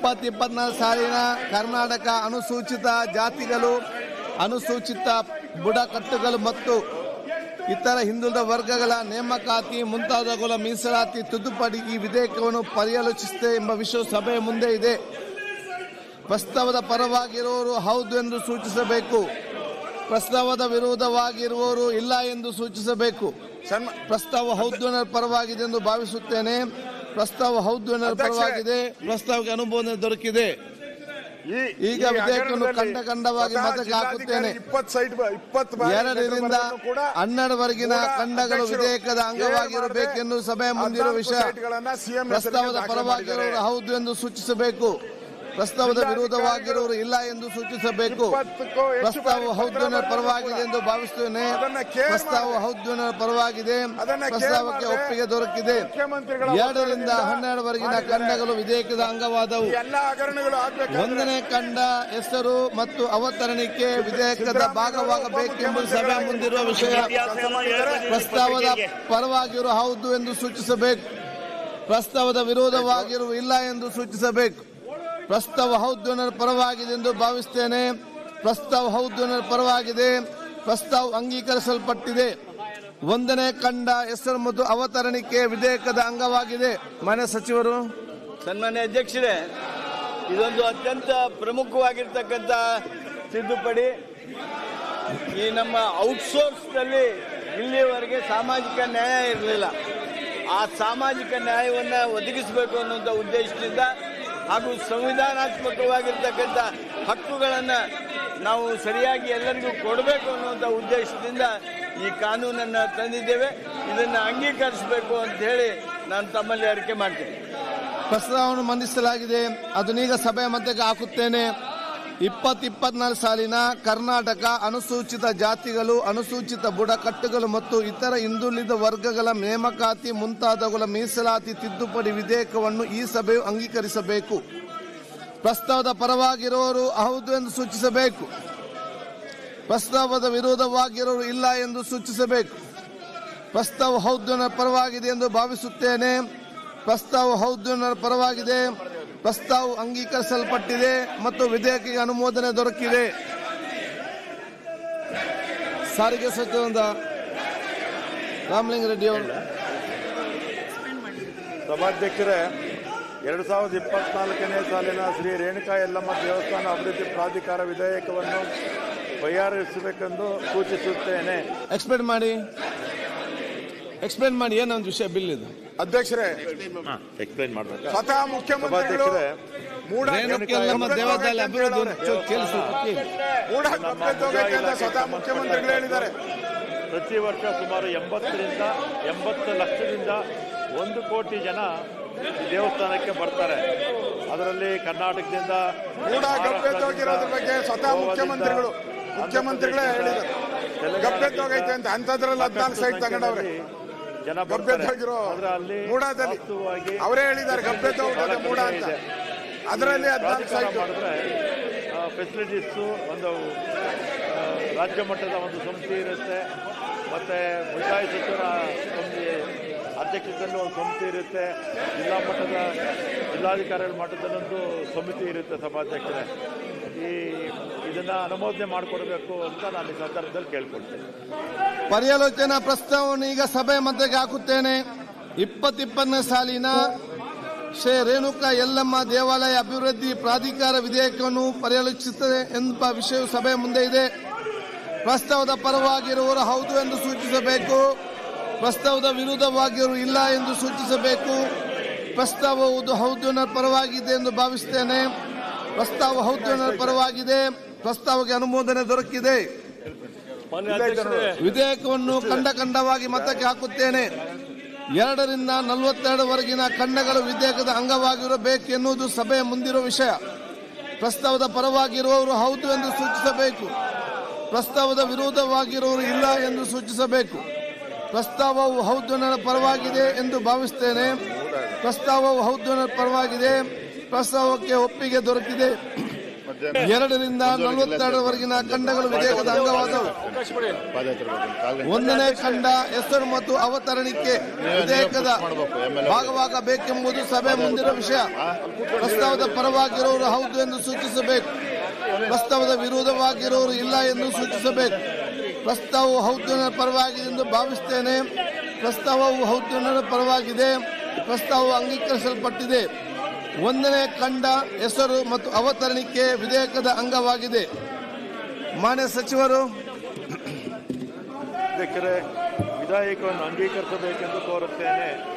ಇಪ್ಪತ್ತು ಇಪ್ಪತ್ನಾಲ್ಕು ಸಾಲಿನ ಕರ್ನಾಟಕ ಅನುಸೂಚಿತ ಜಾತಿಗಳು ಅನುಸೂಚಿತ ಬುಡಕಟ್ಟುಗಳು ಮತ್ತು ಇತರ ಹಿಂದುಳಿದ ವರ್ಗಗಳ ನೇಮಕಾತಿ ಮುಂತಾದವುಗಳ ಮೀಸಲಾತಿ ತಿದ್ದುಪಡಿ ಈ ವಿಧೇಯಕವನ್ನು ಪರ್ಯಾಲೋಚಿಸಿದೆ ಎಂಬ ವಿಷಯ ಸಭೆಯ ಮುಂದೆ ಇದೆ ಪ್ರಸ್ತಾವದ ಪರವಾಗಿರುವವರು ಹೌದು ಎಂದು ಸೂಚಿಸಬೇಕು ಪ್ರಸ್ತಾವದ ವಿರೋಧವಾಗಿರುವವರು ಇಲ್ಲ ಎಂದು ಸೂಚಿಸಬೇಕು ಪ್ರಸ್ತಾವ ಹೌದು ಅನ್ನೋ ಪರವಾಗಿದೆ ಎಂದು ಭಾವಿಸುತ್ತೇನೆ ಪ್ರಸ್ತಾವ ಹೌದು ಅನ್ನೋ ಪರವಾಗಿದೆ ಪ್ರಸ್ತಾವಕ್ಕೆ ಅನುಮೋದನೆ ದೊರಕಿದೆ ಈಗ ವಿಧೇಯಕವನ್ನು ಖಂಡ ಖಂಡವಾಗಿ ಮತಕ್ಕೆ ಹಾಕುತ್ತೇನೆ ಇಪ್ಪತ್ತು ಸೈಟ್ ಇಪ್ಪತ್ತು ಎರಡರಿಂದ ಹನ್ನೆರಡವರೆಗಿನ ಖಂಡಗಳು ವಿಧೇಯಕದ ಅಂಗವಾಗಿರಬೇಕೆಂದು ಸಭೆಯ ಮುಂದಿರುವ ವಿಷಯ ಪ್ರಸ್ತಾವದ ಪರವಾಗಿರುವವರು ಹೌದು ಎಂದು ಸೂಚಿಸಬೇಕು ಪ್ರಸ್ತಾವದ ವಿರೋಧವಾಗಿರುವವರು ಇಲ್ಲ ಎಂದು ಸೂಚಿಸಬೇಕು ಪ್ರಸ್ತಾವ ಹೌದು ಅನ್ನೋ ಪರವಾಗಿದೆ ಎಂದು ಭಾವಿಸುತ್ತೇನೆ ಪ್ರಸ್ತಾವ ಹೌದು ಅನ್ನೋ ಪರವಾಗಿದೆ ಪ್ರಸ್ತಾವಕ್ಕೆ ಒಪ್ಪಿಗೆ ದೊರಕಿದೆ ಎರಡರಿಂದ ಹನ್ನೆರಡವರೆಗಿನ ಖಂಡಗಳು ವಿಧೇಯಕದ ಅಂಗವಾದವು ಎಲ್ಲ ಹಗರಣಗಳು ಆಗ್ಬೇಕು ಒಂದನೇ ಖಂಡ ಹೆಸರು ಮತ್ತು ಅವತರಣಿಕೆ ವಿಧೇಯಕದ ಭಾಗವಾಗಬೇಕೆಂಬುದು ಸಭೆ ಮುಂದಿರುವ ವಿಷಯ ಪ್ರಸ್ತಾವದ ಪರವಾಗಿರುವ ಹೌದು ಎಂದು ಸೂಚಿಸಬೇಕು ಪ್ರಸ್ತಾವದ ವಿರೋಧವಾಗಿರುವ ಇಲ್ಲ ಎಂದು ಸೂಚಿಸಬೇಕು ಪ್ರಸ್ತಾವ ಹೌದು ಅನ್ನೋ ಪರವಾಗಿದೆ ಎಂದು ಭಾವಿಸ್ತೇನೆ ಪ್ರಸ್ತಾವ ಹೌದು ಅನ್ನೋ ಪರವಾಗಿದೆ ಪ್ರಸ್ತಾವ ಅಂಗೀಕರಿಸಲ್ಪಟ್ಟಿದೆ ಒಂದನೇ ಖಂಡ ಹೆಸರು ಮತ್ತು ಅವತರಣಿಕೆ ವಿಧೇಯಕದ ಅಂಗವಾಗಿದೆ ಮನೆ ಸಚಿವರು ಸನ್ಮಾನ್ಯ ಅಧ್ಯಕ್ಷರೇ ಇದೊಂದು ಅತ್ಯಂತ ಪ್ರಮುಖವಾಗಿರ್ತಕ್ಕಂಥ ತಿದ್ದುಪಡಿ ಈ ನಮ್ಮ ಔಟ್ಸೋರ್ಸ್ನಲ್ಲಿ ಇಲ್ಲಿಯವರೆಗೆ ಸಾಮಾಜಿಕ ನ್ಯಾಯ ಇರಲಿಲ್ಲ ಆ ಸಾಮಾಜಿಕ ನ್ಯಾಯವನ್ನು ಒದಗಿಸಬೇಕು ಅನ್ನುವಂಥ ಉದ್ದೇಶದಿಂದ ಹಾಗೂ ಸಂವಿಧಾನಾತ್ಮಕವಾಗಿರ್ತಕ್ಕಂಥ ಹಕ್ಕುಗಳನ್ನು ನಾವು ಸರಿಯಾಗಿ ಎಲ್ಲರಿಗೂ ಕೊಡಬೇಕು ಅನ್ನುವಂಥ ಉದ್ದೇಶದಿಂದ ಈ ಕಾನೂನನ್ನು ತಂದಿದ್ದೇವೆ ಇದನ್ನು ಅಂಗೀಕರಿಸಬೇಕು ಅಂತ ಹೇಳಿ ನಾನು ತಮ್ಮಲ್ಲಿ ಅರಿಕೆ ಮಾಡ್ತೇನೆ ಪ್ರಸ್ತಾವವನ್ನು ಮಂಡಿಸಲಾಗಿದೆ ಅದನ್ನೀಗ ಸಭೆಯ ಮಧ್ಯಕ್ಕೆ ಹಾಕುತ್ತೇನೆ ಇಪ್ಪತ್ ಇಪ್ಪತ್ನಾಲ್ಕು ಸಾಲಿನ ಕರ್ನಾಟಕ ಅನುಸೂಚಿತ ಜಾತಿಗಳು ಅನುಸೂಚಿತ ಬುಡಕಟ್ಟುಗಳು ಮತ್ತು ಇತರ ಹಿಂದುಳಿದ ವರ್ಗಗಳ ನೇಮಕಾತಿ ಮುಂತಾದವುಗಳ ಮೀಸಲಾತಿ ತಿದ್ದುಪಡಿ ವಿಧೇಯಕವನ್ನು ಈ ಸಭೆಯು ಅಂಗೀಕರಿಸಬೇಕು ಪ್ರಸ್ತಾವದ ಪರವಾಗಿರುವವರು ಹೌದು ಎಂದು ಸೂಚಿಸಬೇಕು ಪ್ರಸ್ತಾವದ ವಿರೋಧವಾಗಿರುವವರು ಇಲ್ಲ ಎಂದು ಸೂಚಿಸಬೇಕು ಪ್ರಸ್ತಾವ ಹೌದು ಅನ್ನೋ ಪರವಾಗಿದೆ ಎಂದು ಭಾವಿಸುತ್ತೇನೆ ಪ್ರಸ್ತಾವ ಹೌದು ಅನ್ನೋ ಪರವಾಗಿದೆ ಪ್ರಸ್ತಾವ ಅಂಗೀಕರಿಸಲ್ಪಟ್ಟಿದೆ ಮತ್ತು ವಿಧೇಯಕಕ್ಕೆ ಅನುಮೋದನೆ ದೊರಕಿದೆ ಸಾರಿಗೆ ಸಚಿವರಾದ ರಾಮಲಿಂಗ ರೆಡ್ಡಿ ಅವರು ಸಭಾಧ್ಯಕ್ಷರೇ ಎರಡು ಸಾವಿರದ ಇಪ್ಪತ್ನಾಲ್ಕನೇ ಸಾಲಿನ ಶ್ರೀ ರೇಣುಕಾ ಯಲ್ಲಮ್ಮ ದೇವಸ್ಥಾನ ಅಭಿವೃದ್ಧಿ ಪ್ರಾಧಿಕಾರ ವಿಧೇಯಕವನ್ನು ಬಗೆಹರಿಸಬೇಕೆಂದು ಸೂಚಿಸುತ್ತೇನೆ ಎಕ್ಸ್ಪ್ಲೇನ್ ಮಾಡಿ ಎಕ್ಸ್ಪ್ಲೇನ್ ಮಾಡಿ ಏನೊಂದು ವಿಷಯ ಬಿಲ್ ಇದು ಅಧ್ಯಕ್ಷರೇ ಎಕ್ಸ್ಪ್ಲೈನ್ ಮಾಡ್ಬೇಕು ಸ್ವತಃ ಮುಖ್ಯಮಂತ್ರಿಗಳು ಸಭಾಧ್ಯಕ್ಷರೇ ಮೂಡ ರೇಣುಕ ಯಲ್ಲಮ್ಮ ದೇವಾಲಯ ಅಭಿವೃದ್ಧಿ ಒಂದು ಚೂರು ಕೇಳಿಸು ಕೇಳಿ. ಮೂಡ ಕಪ್ಪೆತ್ತೋಗೈತೆ ಅಂತ ಸ್ವತಃ ಮುಖ್ಯಮಂತ್ರಿಗಳು ಹೇಳಿದ್ದಾರೆ ಪ್ರತಿ ವರ್ಷ ಸುಮಾರು ಎಂಬತ್ತರಿಂದ ಎಂಬತ್ತು ಲಕ್ಷದಿಂದ ಒಂದು ಕೋಟಿ ಜನ ಈ ದೇವಸ್ಥಾನಕ್ಕೆ ಬರ್ತಾರೆ ಅದರಲ್ಲಿ ಕರ್ನಾಟಕದಿಂದ ಮೂಡ ಗಪ್ಪೆತ್ತೋಗಿರೋದ್ರ ಬಗ್ಗೆ ಸ್ವತಃ ಮುಖ್ಯಮಂತ್ರಿಗಳು ಮುಖ್ಯಮಂತ್ರಿಗಳೇ ಹೇಳಿದ್ದಾರೆ ಗಪ್ಪೆತ್ತೋಗೈತೆ ಅಂತ ಅಂಥದ್ರಲ್ಲಿ ಹದಿನಾಲ್ಕು ಸೈಟ್ ತಗೊಂಡವ್ರೆ ಜನ ಬರ್ತಾರೆ ಗಬ್ಬೆತ್ತೋಗಿರೋ ಆದ್ರೆ ಅಲ್ಲಿ ಮೂಡಾದಲ್ಲಿ ವಾಸ್ತವವಾಗಿ ಅವರೇ ಹೇಳಿದ್ದಾರೆ ಗಬ್ಬೆತ್ತೋಗಿದೆ ಮೂಡ ಅಂತ ಅದರಲ್ಲಿ ಹದಿನಾಲ್ಕು ಪ್ರಾಧಿಕಾರ ಸೈಟ್ ಮಾಡಿದ್ರೆ ಫೆಸಿಲಿಟೀಸು ಒಂದು ಆ, ರಾಜ್ಯ ಮಟ್ಟದ ಒಂದು ಸಮಿತಿ ಇರುತ್ತೆ ಮತ್ತೆ ಉಳಿತಾಯ ಸಚಿವರ ಸಮಿತಿ ಅಧ್ಯಕ್ಷತೆಯಲ್ಲಿ ಒಂದು ಸಮಿತಿ ಇರುತ್ತೆ ಜಿಲ್ಲಾ ಮಟ್ಟದ ಜಿಲ್ಲಾಧಿಕಾರಿಗಳ ಮಟ್ಟದಲ್ಲೊಂದು ಸಮಿತಿ ಇರುತ್ತೆ ಸಭಾಧ್ಯಕ್ಷರೇ ಈ ಇದನ್ನ ಅನುಮೋದನೆ ಮಾಡಿಕೊಡ್ಬೇಕು ಅಂತ ನಾನು ಈ ಸಂದರ್ಭದಲ್ಲಿ ಕೇಳ್ಕೊಳ್ತೇನೆ ಪರ್ಯಾಲೋಚನಾ ಪ್ರಸ್ತಾವವನ್ನು ಈಗ ಸಭೆ ಮಧ್ಯಕ್ಕೆ ಹಾಕುತ್ತೇನೆ ಇಪ್ಪತ್ತಿಪ್ಪತ್ತನೇ ಸಾಲಿನ ಶ್ರೀ ರೇಣುಕಾ ಯಲ್ಲಮ್ಮ ದೇವಾಲಯ ಅಭಿವೃದ್ಧಿ ಪ್ರಾಧಿಕಾರ ವಿಧೇಯಕವನ್ನು ಪರ್ಯಾಲೋಚಿಸುತ್ತದೆ ಎಂಬ ವಿಷಯವು ಸಭೆಯ ಮುಂದೆ ಇದೆ ಪ್ರಸ್ತಾವದ ಪರವಾಗಿರುವವರು ಹೌದು ಎಂದು ಸೂಚಿಸಬೇಕು ಪ್ರಸ್ತಾವದ ವಿರುದ್ಧವಾಗಿರುವರು ಇಲ್ಲ ಎಂದು ಸೂಚಿಸಬೇಕು ಪ್ರಸ್ತಾವವು ಹೌದು ಅನ್ನೋ ಪರವಾಗಿದೆ ಎಂದು ಭಾವಿಸುತ್ತೇನೆ ಪ್ರಸ್ತಾವ ಹೌದು ಅನ್ನೋ ಪರವಾಗಿದೆ ಪ್ರಸ್ತಾವಕ್ಕೆ ಅನುಮೋದನೆ ದೊರಕಿದೆ ವಿಧೇಯಕವನ್ನು ಖಂಡ ಖಂಡವಾಗಿ ಮತಕ್ಕೆ ಹಾಕುತ್ತೇನೆ ಎರಡರಿಂದ ನಲವತ್ತೆರಡವರೆಗಿನ ಖಂಡಗಳು ವಿಧೇಯಕದ ಅಂಗವಾಗಿರಬೇಕು ಎನ್ನುವುದು ಸಭೆಯ ಮುಂದಿರುವ ವಿಷಯ ಪ್ರಸ್ತಾವದ ಪರವಾಗಿರುವವರು ಹೌದು ಎಂದು ಸೂಚಿಸಬೇಕು ಪ್ರಸ್ತಾವದ ವಿರೋಧವಾಗಿರುವವರು ಇಲ್ಲ ಎಂದು ಸೂಚಿಸಬೇಕು ಪ್ರಸ್ತಾವವು ಹೌದು ನನ್ನ ಪರವಾಗಿದೆ ಎಂದು ಭಾವಿಸುತ್ತೇನೆ ಪ್ರಸ್ತಾವವು ಹೌದು ನನ್ನ ಪರವಾಗಿದೆ ಪ್ರಸ್ತಾವಕ್ಕೆ ಒಪ್ಪಿಗೆ ದೊರಕಿದೆ ಎರಡರಿಂದ ನಲವತ್ತೆರಡರವರೆಗಿನ ಖಂಡಗಳು ವಿಧೇಯಕದ ಅಂಗವಾದವು ಒಂದನೇ ಖಂಡ ಹೆಸರು ಮತ್ತು ಅವತರಣಿಕೆ ವಿಧೇಯಕದ ಭಾಗವಾಗಬೇಕೆಂಬುದು ಸಭೆ ಮುಂದಿರುವ ವಿಷಯ ಪ್ರಸ್ತಾವದ ಪರವಾಗಿರೋರು ಹೌದು ಎಂದು ಸೂಚಿಸಬೇಕು ಪ್ರಸ್ತಾವದ ವಿರೋಧವಾಗಿರೋರು ಇಲ್ಲ ಎಂದು ಸೂಚಿಸಬೇಕು ಪ್ರಸ್ತಾವವು ಹೌದು ಪರವಾಗಿದೆ ಎಂದು ಭಾವಿಸುತ್ತೇನೆ ಪ್ರಸ್ತಾವವು ಹೌದು ಪರವಾಗಿದೆ ಪ್ರಸ್ತಾವವು ಅಂಗೀಕರಿಸಲ್ಪಟ್ಟಿದೆ ಒಂದನೇ ಖಂಡ ಹೆಸರು ಮತ್ತು ಅವತರಣಿಕೆ ವಿಧೇಯಕದ ಅಂಗವಾಗಿದೆ ಮಾನ್ಯ ಸಚಿವರು ಅಧ್ಯಕ್ಷರೇ ವಿಧಾಯಕವನ್ನು ಅಂಗೀಕರಿಸಬೇಕೆಂದು ಕೋರುತ್ತೇನೆ